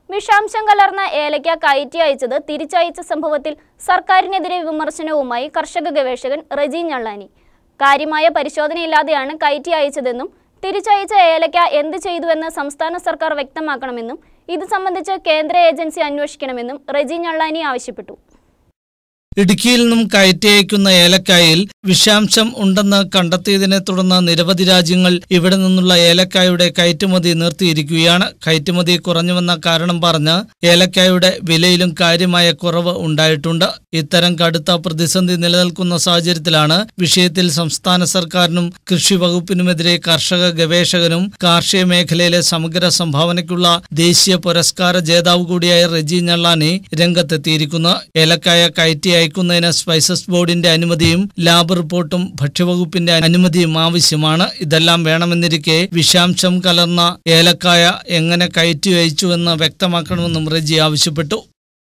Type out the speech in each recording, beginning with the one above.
വിഷാംശം കലർന്ന ഏലയ്ക്ക കയറ്റി അയച്ചത് തിരിച്ചയച്ച സംഭവത്തിൽ സർക്കാരിനെതിരെ വിമർശനവുമായി കർഷക ഗവേഷകൻ റജി ഞള്ളാനി കാര്യമായ പരിശോധനയില്ലാതെയാണ് കയറ്റി അയച്ചതെന്നും തിരിച്ചയച്ച ഏലയ്ക്ക എന്ത് ചെയ്തുവെന്ന് സംസ്ഥാന സർക്കാർ വ്യക്തമാക്കണമെന്നും ഇത് സംബന്ധിച്ച് കേന്ദ്ര ഏജൻസി അന്വേഷിക്കണമെന്നും റജി ഞള്ളാനി ആവശ്യപ്പെട്ടു ഇടുക്കിയിൽ നിന്നും കയറ്റി അയക്കുന്ന ഏലക്കായിൽ വിഷാംശം ഉണ്ടെന്ന് കണ്ടെത്തിയതിനെ തുടർന്ന് നിരവധി രാജ്യങ്ങൾ ഇവിടെ നിന്നുള്ള ഏലക്കായുടെ കയറ്റുമതി നിർത്തിയിരിക്കുകയാണ് കയറ്റുമതി കുറഞ്ഞുവെന്ന കാരണം പറഞ്ഞ് ഏലക്കായുടെ വിലയിലും കാര്യമായ കുറവ് ഉണ്ടായിട്ടുണ്ട് ഇത്തരം കടുത്ത പ്രതിസന്ധി നിലനിൽക്കുന്ന സാഹചര്യത്തിലാണ് വിഷയത്തിൽ സംസ്ഥാന സർക്കാരിനും കൃഷി വകുപ്പിനുമെതിരെ കർഷക ഗവേഷകനും കാർഷിക മേഖലയിലെ സമഗ്ര സംഭാവനയ്ക്കുള്ള ദേശീയ പുരസ്കാര ജേതാവ് കൂടിയായ റെജി ഞള്ളാനി രംഗത്തെത്തിയിരിക്കുന്നു ഏലക്കായ കയറ്റി അയക്കുന്നതിന് സ്പൈസസ് ബോർഡിന്റെ അനുമതിയും ലാബ് റിപ്പോർട്ടും ഭക്ഷ്യവകുപ്പിന്റെ അനുമതിയും ആവശ്യമാണ് ഇതെല്ലാം വേണമെന്നിരിക്കെ വിഷാംശം കലർന്ന ഏലക്കായ എങ്ങനെ കയറ്റി അയച്ചുവെന്ന് വ്യക്തമാക്കണമെന്നും റെജി ആവശ്യപ്പെട്ടു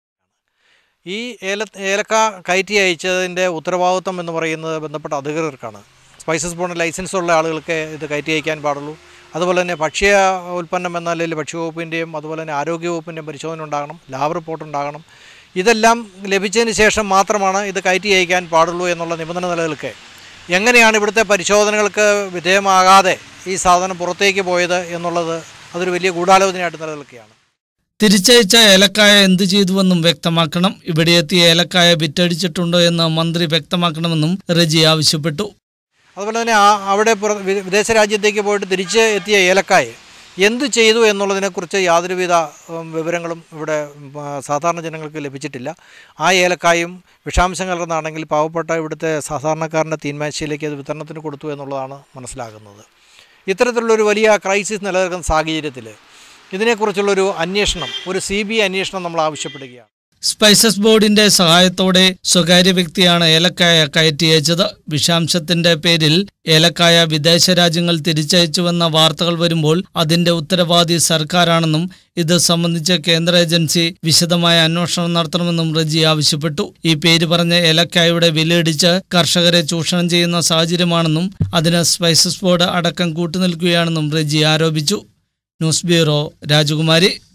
ഈ ഏല ഏലക്ക കയറ്റി അയച്ചതിൻ്റെ ഉത്തരവാദിത്വം എന്ന് പറയുന്നത് ബന്ധപ്പെട്ട അധികൃതർക്കാണ് സ്പൈസസ് ബോർഡ് ലൈസൻസ് ഉള്ള ആളുകൾക്ക് ഇത് കയറ്റി അയക്കാൻ പാടുള്ളൂ അതുപോലെ തന്നെ ഭക്ഷ്യ ഉൽപ്പന്നം എന്ന നിലയിൽ ഭക്ഷ്യവകുപ്പിൻ്റെയും അതുപോലെ തന്നെ ആരോഗ്യവകുപ്പിൻ്റെയും പരിശോധന ഉണ്ടാകണം ലാബ് റിപ്പോർട്ട് ഉണ്ടാകണം ഇതെല്ലാം ലഭിച്ചതിന് ശേഷം മാത്രമാണ് ഇത് കയറ്റി അയക്കാൻ പാടുള്ളൂ എന്നുള്ള നിബന്ധന നിലനിൽക്കെ എങ്ങനെയാണ് ഇവിടുത്തെ പരിശോധനകൾക്ക് വിധേയമാകാതെ ഈ സാധനം പുറത്തേക്ക് പോയത് എന്നുള്ളത് അതൊരു വലിയ ഗൂഢാലോചനയായിട്ട് നിലനിൽക്കുകയാണ് തിരിച്ചയച്ച ഏലക്കായ എന്തു ചെയ്തുവെന്നും വ്യക്തമാക്കണം ഇവിടെ എത്തിയ ഏലക്കായ വിറ്റഴിച്ചിട്ടുണ്ടോ എന്ന് മന്ത്രി വ്യക്തമാക്കണമെന്നും റെജി ആവശ്യപ്പെട്ടു അതുപോലെ തന്നെ ആ അവിടെ പുറ- വി- വിദേശ രാജ്യത്തേക്ക് പോയിട്ട് തിരിച്ച് എത്തിയ ഏലക്കായ എന്തു ചെയ്തു എന്നുള്ളതിനെക്കുറിച്ച് യാതൊരുവിധ ഉം, വിവരങ്ങളും ഇവിടെ ഉം, ആ, സാധാരണ ജനങ്ങൾക്ക് ലഭിച്ചിട്ടില്ല ആ ഏലക്കായും വിഷാംശം കലർന്നാണെങ്കിൽ പാവപ്പെട്ട ഇവിടുത്തെ സാധാരണക്കാരൻ്റെ തീന്മേശയിലേക്ക് അത് വിതരണത്തിന് കൊടുത്തു എന്നുള്ളതാണ് മനസ്സിലാകുന്നത് ഇത്തരത്തിലുള്ളൊരു വലിയ ക്രൈസിസ് നിലനിൽക്കുന്ന സാഹചര്യത്തിൽ ഇതിനെക്കുറിച്ചുള്ളൊരു അന്വേഷണം ഒരു സി ബി ഐ അന്വേഷണം നമ്മൾ ആവശ്യപ്പെടുകയാണ് സ്പൈസസ് ബോർഡിന്റെ സഹായത്തോടെ സ്വകാര്യ വ്യക്തിയാണ് ഏലക്കായ കയറ്റി അയച്ചത് വിഷാംശത്തിന്റെ പേരിൽ ഏലക്കായ വിദേശ രാജ്യങ്ങൾ തിരിച്ചയച്ചുവെന്ന വാർത്തകൾ വരുമ്പോൾ അതിന്റെ ഉത്തരവാദി സർക്കാരാണെന്നും ഇത് സംബന്ധിച്ച് കേന്ദ്ര ഏജൻസി വിശദമായ അന്വേഷണം നടത്തണമെന്നും റജി ആവശ്യപ്പെട്ടു ഈ പേര് പറഞ്ഞ ഏലക്കായുടെ വിലയിടിച്ച് കർഷകരെ ചൂഷണം ചെയ്യുന്ന സാഹചര്യമാണെന്നും അതിന് സ്പൈസസ് ബോർഡ് അടക്കം കൂട്ടുനിൽക്കുകയാണെന്നും റജി ആരോപിച്ചു ന്യൂസ് ബ്യൂറോ രാജകുമാരി